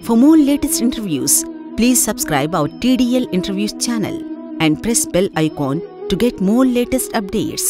For more latest interviews, please subscribe our TDL Interviews channel and press bell icon to get more latest updates.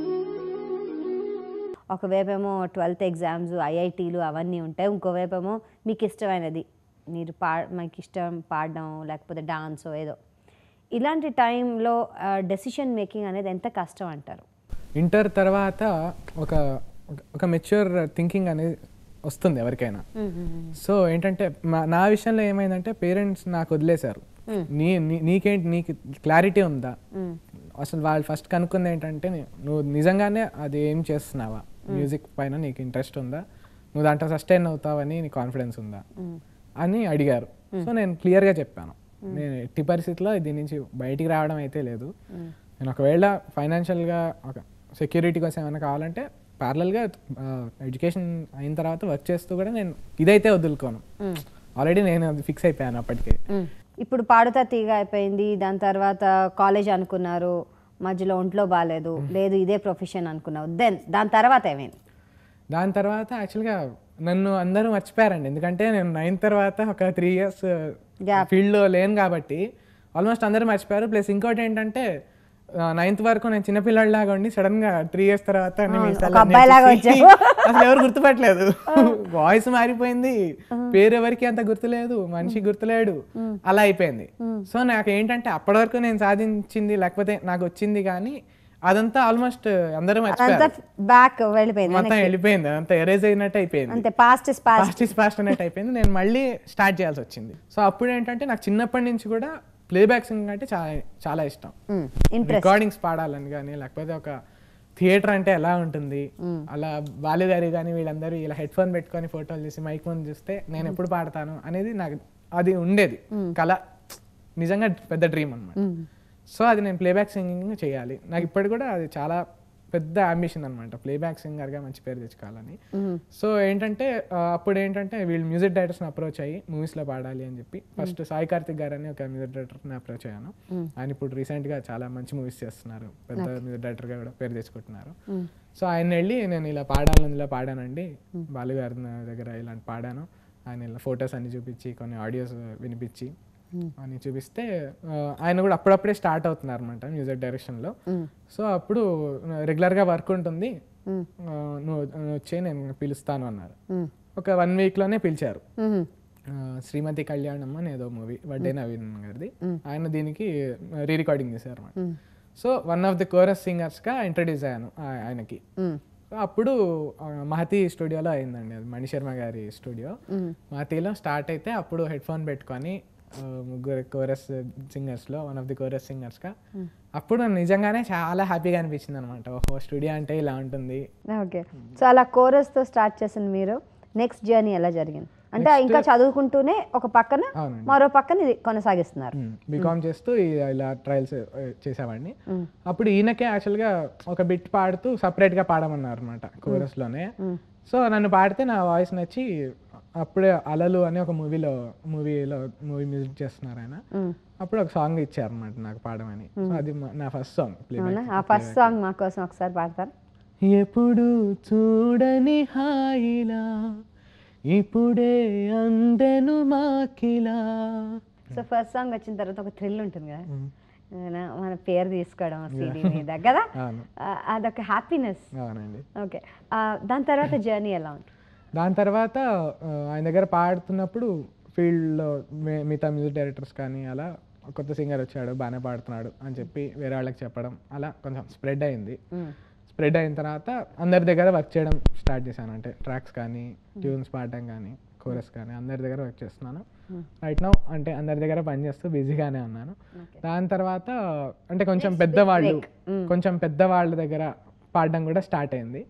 ఒకవైపేమో twelfth exams ఐఐటీలు అవన్నీ ఉంటాయి ఇంకోవైపేమో మీకు ఇష్టమైనది మీరు పా మీకు ఇష్టం పాడడం లేకపోతే డాన్స్ ఏదో ఇలాంటి టైంలో డెసిషన్ మేకింగ్ అనేది ఎంత కష్టం అంటారు ఇంటర్ తర్వాత ఒక ఒక- ఒక మెచ్యూర్ థింకింగ్ అనేది వస్తుంది ఎవరికైనా సో ఏంటంటే మా- నా విషయంలో ఏమైందంటే పేరెంట్స్ నాకు వదిలేశారు నీ నీ- నీకేంటి నీకు క్లారిటీ ఉందా అసలు వాళ్ళు ఫస్ట్ కనుక్కుంది ఏంటంటే నీ- నువ్వు నిజంగానే అది ఏం చేస్తున్నావా మ్యూజిక్ పైన నీకు ఇంట్రెస్ట్ ఉందా నువ్వు దాంట్లో సస్టైన్ అవుతావని నీ కాన్ఫిడెన్స్ ఉందా అని అడిగారు సో నేను క్లియర్గా చెప్పాను నేను ఎట్టి పరిస్థితిలో దీని నుంచి బయటికి రావడం అయితే లేదు నేను ఒకవేళ ఫైనాన్షియల్గా ఒక సెక్యూరిటీ కోసం ఏమైనా కావాలంటే ప్యారలల్గా ఎడ్యుకేషన్ అయిన తర్వాత వర్క్ చేస్తూ కూడా నేను ఇదైతే వదులుకోను ఆల్రెడీ నేను అది ఫిక్స్ అయిపోయాను అప్పటికే ఇప్పుడు పాడుతా తీగ అయిపోయింది దాని తర్వాత కాలేజ్ అనుకున్నారు మధ్యలో ఒంట్లో బాగాలేదు లేదు ఇదే ప్రొఫెషన్ అనుకున్నావు దెన్ దాని తర్వాత ఏమైంది దాని తర్వాత యాక్చువల్గా నన్ను అందరూ మర్చిపోయారండి ఎందుకంటే నేను నైన్త్ తర్వాత ఒక త్రీ ఇయర్స్ ఫీల్డ్లో లేను కాబట్టి ఆల్మోస్ట్ అందరూ మర్చిపోయారు ప్లస్ ఇంకోటి ఏంటంటే నైన్త్ వరకు నేను చిన్నపిల్లడిలాగా ఉండి సడన్ గా త్రీ ఇయర్స్ తర్వాత అన్ని మీసాలు ఒక అన్ని అబ్బాయిలాగా వచ్చేసి వచ్చావు. అసలు ఎవరు గుర్తుపట్టలేదు వాయిస్ మారిపోయింది పేరు ఎవరికి అంత గుర్తులేదు మనిషి గుర్తులేడు అలా అయిపోయింది సో నాకు ఏంటంటే అప్పటి వరకు నేను సాధించింది లేకపోతే నాకు వచ్చింది కానీ అదంతా ఆల్మోస్ట్ అందరూ అంతా మర్చిపోయారు బ్యాక్ వెళ్ళిపోయింది మొత్తం వెళ్ళిపోయింది అదంతా ఎరేజ్ అయినట్టు అయిపోయింది అంతే past is past fast is fast అన్నట్టు అయిపోయింది నేను మళ్ళీ స్టార్ట్ చేయాల్సి వచ్చింది సో అప్పుడు ఏంటంటే నాకు చిన్నప్పటి నుంచి కూడా ప్లేబ్యాక్ సింగింగ్ అంటే చాలా చాలా ఇష్టం ఇంట్రెస్ట్ రికార్డింగ్స్ పాడాలని కానీ లేకపోతే ఒక థియేటర్ అంటే ఎలా ఉంటుంది అలా బాలుగారి కానీ వీళ్ళందరూ ఇలా హెడ్ ఫోన్ పెట్టుకొని ఫోటోలు తీసి మైక్ ముందు చూస్తే నేను ఎప్పుడు పాడతాను అనేది నాకు అది ఉండేది కళ నిజంగా పెద్ద డ్రీమ్ అన్నమాట సో అది నేను ప్లేబ్యాక్ సింగింగ్ చేయాలి నాకు ఇప్పటి కూడా అది చాలా పెద్ద అంబిషన్ అనమాట ప్లేబ్యాక్ సింగర్గా మంచి పేరు తెచ్చుకోవాలని సో ఏంటంటే ఆ, అప్పుడు ఏంటంటే వీళ్ళు మ్యూజిక్ డైరెక్టర్స్ని అప్రోచ్ అయ్యి మూవీస్లో పాడాలి అని చెప్పి ఫస్ట్ సాయి కార్తిక్ గారు అని ఒక మ్యూజిక్ డైరెక్టర్ని అప్రోచ్ అయ్యాను ఆయన ఇప్పుడు రీసెంట్గా చాలా మంచి మూవీస్ చేస్తున్నారు పెద్ద మ్యూజిక్ డైరెక్టర్గా కూడా పేరు తెచ్చుకుంటున్నారు సో ఆయన వెళ్ళి నేను ఇలా పాడాలని ఇలా పాడానండి బాలుగారి దగ్గర ఇలాంటి పాడాను ఆయన ఇలా ఫొటోస్ అన్ని చూపించి కొన్ని ఆడియోస్ వినిపించి అని చూపిస్తే ఆ, ఆయన కూడా అప్పుడప్పుడే స్టార్ట్ అవుతున్నారు అనమాట మ్యూజిక్ డైరెక్షన్లో సో అప్పుడు రెగ్యులర్గా వర్క్ ఉంటుంది ఆ, నువ్వు నువ్వు వచ్చి నేను పిలుస్తాను అన్నారు ఒక వన్ వీక్లోనే పిలిచారు ఆ, శ్రీమతి కళ్యాణం అని ఏదో మూవీ వడ్డే నవీన్ గారిది ఆయన దీనికి రీ రికార్డింగ్ చేశారు అనమాట so one of the chorus సింగర్స్గా ఇంట్రడ్యూస్ అయ్యాను ఆ- ఆయనకి సో అప్పుడు ఆ, మహతి స్టూడియోలో అయిందండి అది మణిశర్మ గారి స్టూడియో మహతిలో స్టార్ట్ అయితే అప్పుడు హెడ్ ఫోన్ పెట్టుకొని ఆ, ముగ్గురు కోరస్ సింగర్స్లో వన్ ఆఫ్ ది కోరస్ సింగర్స్గా అప్పుడు నిజంగానే చాలా హ్యాపీగా అనిపించింది అనమాట ఓహో స్టూడియో అంటే ఇలా ఉంటుంది ఓకే సో అలా chorus తో స్టార్ట్ చేసిన మీరు నెక్స్ట్ జర్నీ ఎలా జరిగింది అంటే ఇంకా చదువుకుంటూనే ఒక పక్కన అవునండి. మరో పక్కన ఇది కొనసాగిస్తున్నారు బీకామ్ చేస్తూ ఈ- ఇలా ట్రయల్స్ చేసేవాడిని అప్పుడు ఈయనకే యాక్చువల్గా ఒక బిట్ పాడుతూ సపరేట్గా పాడమన్నారు అనమాట కోరస్లోనే సో నన్ను పాడితే నా వాయిస్ నచ్చి అప్పుడే అలలు అని ఒక మూవీలో మూవీలో మూవీ మ్యూజిక్ చేస్తున్నారు ఆయన అప్పుడు ఒక సాంగ్ ఇచ్చారు అనమాట నాకు పాడమని సో అది మా- నా ఫస్ట్ సాంగ్ అవునా ఆ ఫస్ట్ సాంగ్ మా కోసం ఒకసారి పాడతారు ఎప్పుడు చూడని హాయిలా ఇప్పుడే అందెను మాకిలా సో ఫస్ట్ సాంగ్ వచ్చిన తర్వాత ఒక థ్రిల్ ఉంటుంది కదా ఏదైనా మన పేరు తీసుకోవడం సీడీ మీద కదా అవును ఆ, అదొక హ్యాపీనెస్ అవునండి ఓకే దాని తర్వాత జర్నీ ఎలా ఉంటుంది దాని తర్వాత ఆ, ఆయన దగ్గర పాడుతున్నప్పుడు ఫీల్డ్లో మిగతా మ్యూజిక్ డైరెక్టర్స్ కానీ అలా కొత్త సింగర్ వచ్చాడు బాగానే పాడుతున్నాడు అని చెప్పి వేరే వాళ్ళకి చెప్పడం అలా కొంచెం స్ప్రెడ్ అయింది స్ప్రెడ్ అయిన తర్వాత అందరి దగ్గర వర్క్ చేయడం స్టార్ట్ చేశాను అంటే ట్రాక్స్ కానీ ట్యూన్స్ పాడడం కానీ కోరస్ కానీ అందరి దగ్గర వర్క్ చేస్తున్నాను రైట్ నౌ అంటే అందరి దగ్గర పనిచేస్తూ బిజీగానే ఉన్నాను దాని తర్వాత అంటే కొంచెం పెద్దవాళ్ళు కొంచెం పెద్దవాళ్ళ దగ్గర పాడడం కూడా స్టార్ట్ అయింది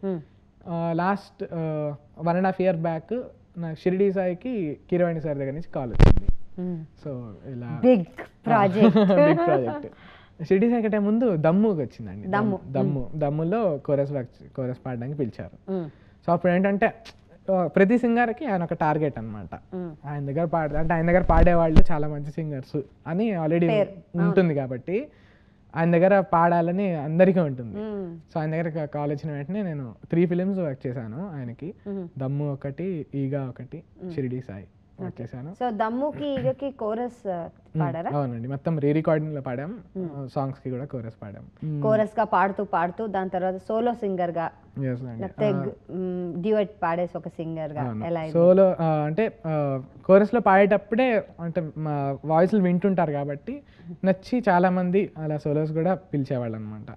last one and half year back నాకు షిరిడి సాయికి కిరవాణి సార్ దగ్గర నుంచి కాల్ వచ్చింది సో ఇలా big project big project Shirdi Sai కంటే ముందు దమ్ముకి వచ్చిందండి దమ్ము దమ్ము దమ్ములో కోరస్ వర్క్ కోరస్ పాడడానికి పిలిచారు సో అప్పుడు ఏంటంటే ఆ, ప్రతి సింగర్కి ఆయన ఒక టార్గెట్ అన్నమాట ఆయన దగ్గర పాడ అంటే ఆయన దగ్గర పాడేవాళ్ళు చాలా మంచి సింగర్స్ అని ఆల్రెడీ ఉంటుంది కాబట్టి ఆయన దగ్గర పాడాలని అందరికీ ఉంటుంది సో ఆయన దగ్గర కాల్ వచ్చిన వెంటనే నేను త్రీ ఫిలిమ్స్ వర్క్ చేశాను ఆయనకి దమ్ము ఒకటి ఈగా ఒకటి షిరిడి సాయి వర్క్ చేశాను సో దమ్ముకి ఈగకి కోరస్ పాడారా అవునండి మొత్తం రీ రికార్డింగ్ లో పాడాం సాంగ్స్ కి కూడా కోరస్ పాడాం కోరస్ గా పాడుతూ పాడుతూ దాని తర్వాత సోలో సింగర్ గా Yes అండి లేకపోతే డ్యూయట్ పాడేసి ఒక సింగర్ గా ఎలా అయింది? సోలో అంటే కోరస్ లో పాడేటప్పుడే అంటే మా వాయిస్లు వింటుంటారు కాబట్టి నచ్చి చాలా మంది అలా సోలోస్ కూడా పిలిచేవాళ్ళు అనమాట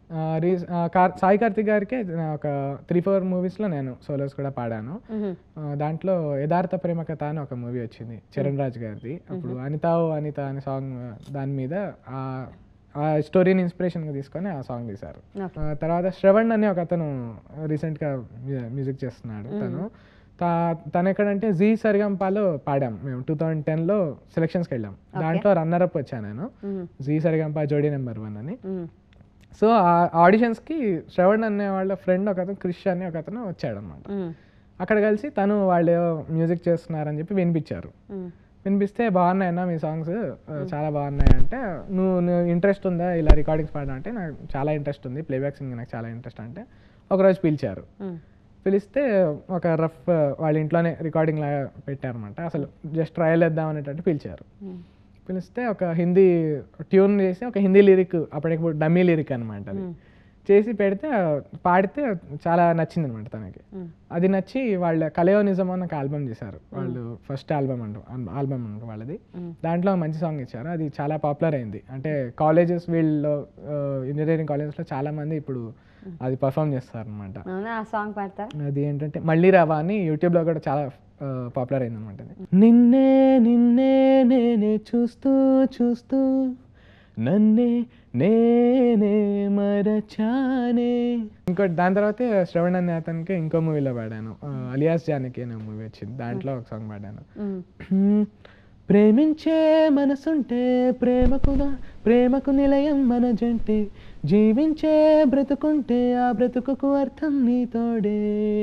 సాయి కార్తిక్ గారికి ఒక త్రీ ఫోర్ మూవీస్ లో నేను సోలోస్ కూడా పాడాను మ్మ్. ఆ, దాంట్లో యథార్థ ప్రేమ కథ అని ఒక మూవీ వచ్చింది చరణ్ రాజ్ గారిది అప్పుడు అనిత ఓ అనిత అనే సాంగ్ దాని మీద ఆ ఆ స్టోరీని ఇన్స్పిరేషన్గా తీసుకొని ఆ సాంగ్ తీశారు Okay. ఆ, తర్వాత శ్రవణ్ అనే ఒక అతను రీసెంట్గా మ్యూజిక్ చేస్తున్నాడు తను తా- తను ఎక్కడంటే జీ సరిగంపాలో పాడాం మేము టూ థౌజండ్ టెన్లో సెలక్షన్స్కి వెళ్ళాం దాంట్లో రన్నర్ అప్ వచ్చాను నేను మ్మ్. జీ సరిగంప జోడీ నెంబర్ వన్ అని మ్మ్. సో ఆ ఆడిషన్స్కి శ్రవణ్ అనే వాళ్ళ ఫ్రెండ్ ఒక అతను క్రిష్ అని ఒక అతను వచ్చాడు అనమాట మ్మ్. అక్కడ కలిసి తను వాళ్ళు మ్యూజిక్ చేస్తున్నారని చెప్పి వినిపించారు మ్మ్. వినిపిస్తే బాగున్నాయన్నా మీ సాంగ్స్ చాలా బాగున్నాయి అంటే నువ్వు నువ్వు ఇంట్రెస్ట్ ఉందా ఇలా రికార్డింగ్స్ పాడడం అంటే నాకు చాలా ఇంట్రెస్ట్ ఉంది ప్లేబ్యాక్ సింగింగ్ నాకు చాలా ఇంట్రెస్ట్ అంటే ఒకరోజు పిలిచారు మ్మ్. పిలిస్తే ఒక రఫ్ వాళ్ళ ఇంట్లోనే రికార్డింగ్ లాగా పెట్టారనమాట అసలు జస్ట్ ట్రయల్ వేద్దాం అనేటట్టు పిలిచారు మ్మ్. పిలిస్తే ఒక హిందీ ట్యూన్ చేసి ఒక హిందీ లిరిక్ అప్పటికి డమ్మీ లిరిక్ అనమాట అది చేసి పెడితే పాడితే చాలా నచ్చింది అనమాట తనకి మ్మ్. అది నచ్చి వాళ్ళ కలయోనిజం అని ఒక ఆల్బమ్ చేశారు వాళ్ళు ఫస్ట్ ఆల్బమ్ అంటారు ఆల్బమ్ అంటారు వాళ్ళది దాంట్లో మంచి సాంగ్ ఇచ్చారు అది చాలా పాపులర్ అయింది అంటే కాలేజెస్ వీళ్ళలో ఇంజనీరింగ్ కాలేజెస్లో చాలా మంది ఇప్పుడు అది పర్ఫామ్ చేస్తారు అనమాట అవునా ఆ సాంగ్ పాడతారా అది ఏంటంటే మళ్ళీ రావా అని యూట్యూబ్లో కూడా చాలా పాపులర్ అయింది అనమాట నిన్నే నిన్నే నేనే చూస్తూ చూస్తూ నన్నే నేనే మరచానే ఇంకోటి దాని తర్వాత శ్రవణ్ అనే అతనికి ఇంకో మూవీలో పాడాను ఆ, అలియాస్ జానకి అనే మూవీ వచ్చింది దాంట్లో ఒక సాంగ్ పాడాను మ్మ్. హ్మ్. ప్రేమించే మనసుంటే ప్రేమకుగా ప్రేమకు నిలయం మన జంటే జీవించే బ్రతుకుంటే ఆ బ్రతుకుకు అర్థం నీతోడే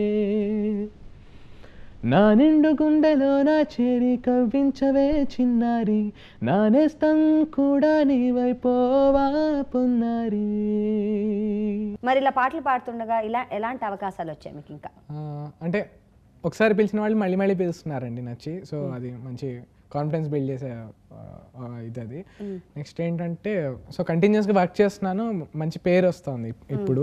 నా నిండు గుండెలో నా చేరి కవ్వించవే చిన్నారి నా నేస్తం కూడా నీవైపోవా పొన్నారి మరి ఇలా పాటలు పాడుతుండగా ఇలా ఎలాంటి అవకాశాలు వచ్చాయి మీకు ఇంకా ఆ, అంటే ఒకసారి పిలిచిన వాళ్ళు మళ్ళీ మళ్ళీ పిలుస్తున్నారండి నచ్చి సో అది మంచి కాన్ఫిడెన్స్ బిల్డ్ చేసే ఆ, ఆ, ఇది అది నెక్స్ట్ ఏంటంటే సో కంటిన్యూస్గా వర్క్ చేస్తున్నాను మంచి పేరు వస్తుంది ఇప్పుడు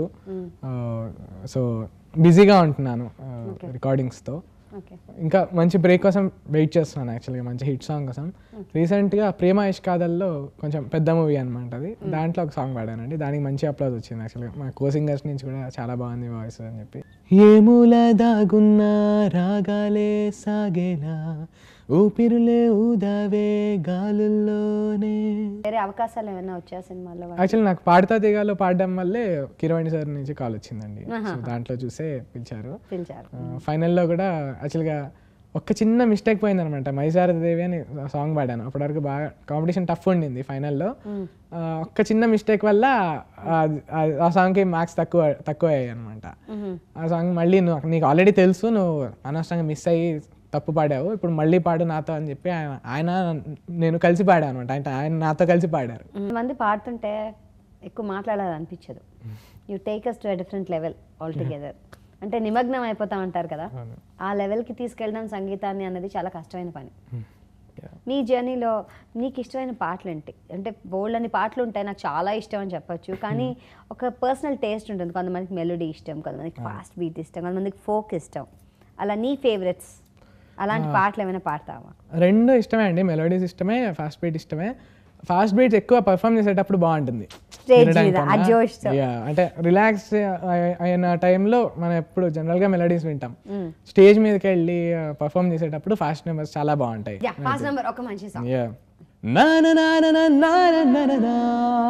సో బిజీగా ఉంటున్నాను రికార్డింగ్స్తో ఓకే ఇంకా మంచి బ్రేక్ కోసం వెయిట్ చేస్తున్నాను యాక్చువల్గా మంచి హిట్ సాంగ్ కోసం రీసెంట్గా ప్రేమ ఇష్కాదల్లో కొంచెం పెద్ద మూవీ అనమాట అది దాంట్లో ఒక సాంగ్ పాడానండి దానికి మంచి అప్లోడ్ వచ్చింది యాక్చువల్గా మా కో సింగర్స్ నుంచి కూడా చాలా బాగుంది వాయిస్ అని చెప్పి ఏముల దాగున్నా రాగాలే సాగేలా ఊపిరులే ఊదావే గాలుల్లోనే వేరే అవకాశాలు ఏమైనా వచ్చాయా సినిమాల్లో యాక్చువల్లీ నాకు పాడతా దిగాలో పాడడం వల్లే కిరవాణి సార్ నుంచి కాల్ వచ్చిందండి సో దాంట్లో చూసే పిలిచారు పిలిచారు ఫైనల్లో కూడా యాక్చువల్గా ఒక్క చిన్న మిస్టేక్ పోయిందనమాట మైసారదేవి అని సాంగ్ పాడాను అప్పటివరకు బాగా కాంపిటీషన్ టఫ్ ఉండింది ఫైనల్లో ఒక్క చిన్న మిస్టేక్ వల్ల ఆ- ఆ- ఆ సాంగ్కి మార్క్స్ తక్కువ తక్కువ అయ్యాయి అనమాట ఆ సాంగ్ మళ్ళీ నువ్వు నీకు ఆల్రెడీ తెలుసు నువ్వు అనవసరంగా మిస్ అయ్యి తప్పు పాడావు ఇప్పుడు మళ్ళీ పాడు నాతో అని చెప్పి ఆయన ఆయన నేను కలిసి పాడాను అనమాట ఆయన ఆయన నాతో కలిసి పాడారు మంది పాడుతుంటే ఎక్కువ మాట్లాడాలనిపించదు you take us to different level all together అంటే నిమగ్నం అయిపోతాం అంటారు కదా ఆ లెవెల్కి తీసుకెళ్ళడం సంగీతాన్ని అనేది చాలా కష్టమైన పని Yeah. నీ జర్నీలో నీకు ఇష్టమైన పాటలు ఏంటి అంటే బోల్డ్ అని పాటలు ఉంటాయి నాకు చాలా ఇష్టం అని చెప్పొచ్చు కానీ ఒక పర్సనల్ టేస్ట్ ఉంటుంది కొంతమందికి మెలోడీ ఇష్టం కొంతమందికి ఫాస్ట్ బీట్ ఇష్టం కొంతమందికి ఫోక్ ఇష్టం అలా నీ ఫేవరెట్స్ అలాంటి పాటలు ఏమైనా పాడతావా రెండు ఇష్టమే అండి మెలోడీస్ ఇష్టమే ఫాస్ట్ బీట్ ఇష్టమే ఫాస్ట్ బీట్స్ ఎక్కువ పర్ఫామ్ చేసేటప్పుడు బాగుంటుంది Stage వినడానికి మీద, ఆ కన్నా. జోష్తో. Yeah, అంటే రిలాక్స్ అయిన టైంలో మనం ఎప్పుడు జనరల్గా మెలోడీస్ వింటాం స్టేజ్ మీదకి వెళ్ళి పర్ఫామ్ చేసేటప్పుడు ఫాస్ట్ నెంబర్స్ చాలా బాగుంటాయి యా ఫాస్ట్ నెంబర్ ఒక మంచి song Yeah. Na na na na na na na na na na.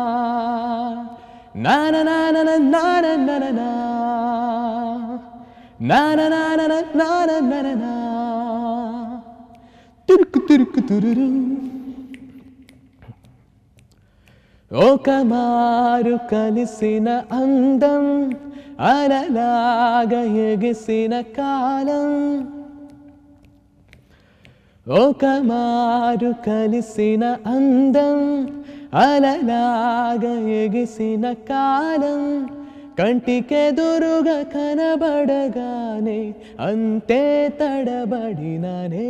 Na na na na na na na na na na. Na na na na na na na na na na. తురుకు తురుకు తురురు ఒక మారు కలిసిన అందం అలలాగా ఎగిసిన కాలం ఒక మారు కలిసిన అందం అలలాగా ఎగిసిన కాలం కంటికెదురుగా కనబడగానే అంతే తడబడిననే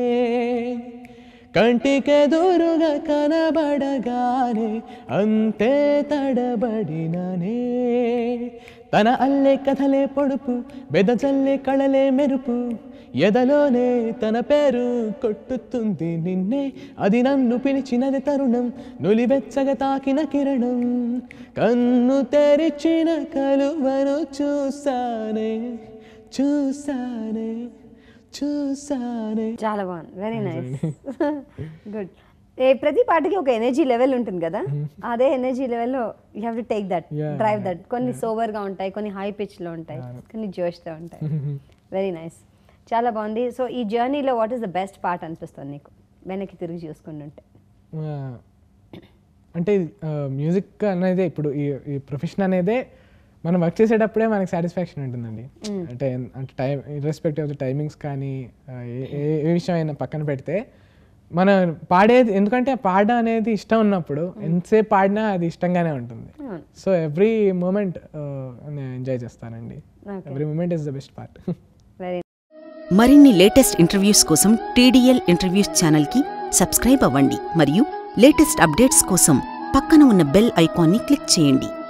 కంటికెదురుగా కనబడగానే అంతే తడబడిననే తన అల్లే కథలే పొడుపు బెదజల్లే కళలే మెరుపు ఎదలోనే తన పేరు కొట్టుతుంది నిన్నే అది నన్ను పిలిచినది తరుణం నులివెచ్చగా తాకిన కిరణం కన్ను తెరిచిన కలువను చూసానే చూసానే చూసానే చాలా బాగుంది వెరీ నైస్ గుడ్ ఏ ప్రతి పాటకి ఒక ఎనర్జీ లెవెల్ ఉంటుంది కదా అదే ఎనర్జీ లెవెల్లో you have to take that Yeah, drive that కొన్ని సోబర్గా ఉంటాయి కొన్ని హై పిచ్లో ఉంటాయి కొన్ని జోష్తో ఉంటాయి వెరీ నైస్ చాలా బాగుంది సో ఈ జర్నీలో what is the best part అనిపిస్తుంది నీకు వెనక్కి తిరిగి చూసుకుంటుంటే ఆ, అంటే మ్యూజిక్ అనేది ఇప్పుడు ఈ ఈ ప్రొఫెషన్ అనేదే మనం వర్క్ చేసేటప్పుడే మనకి సాటిస్ఫాక్షన్ ఉంటుందండి అంటే అంటే time irrespective of the timings కానీ ఆ, ఏ- ఏ ఏ విషయం అయినా పక్కన పెడితే మనం పాడేది ఎందుకంటే పాడడం అనేది ఇష్టం ఉన్నప్పుడు ఎంతసేపు పాడినా అది ఇష్టంగానే ఉంటుంది అవును. సో ఎవ్రీ మూమెంట్ నేను ఎంజాయ్ చేస్తానండి Okay. Every moment is the best part very మరిన్ని లేటెస్ట్ ఇంటర్వ్యూస్ కోసం టీడీఎల్ ఇంటర్వ్యూస్ ఛానల్కి సబ్స్క్రైబ్ అవ్వండి మరియు లేటెస్ట్ అప్డేట్స్ కోసం పక్కన ఉన్న బెల్ ఐకాన్ని క్లిక్ చేయండి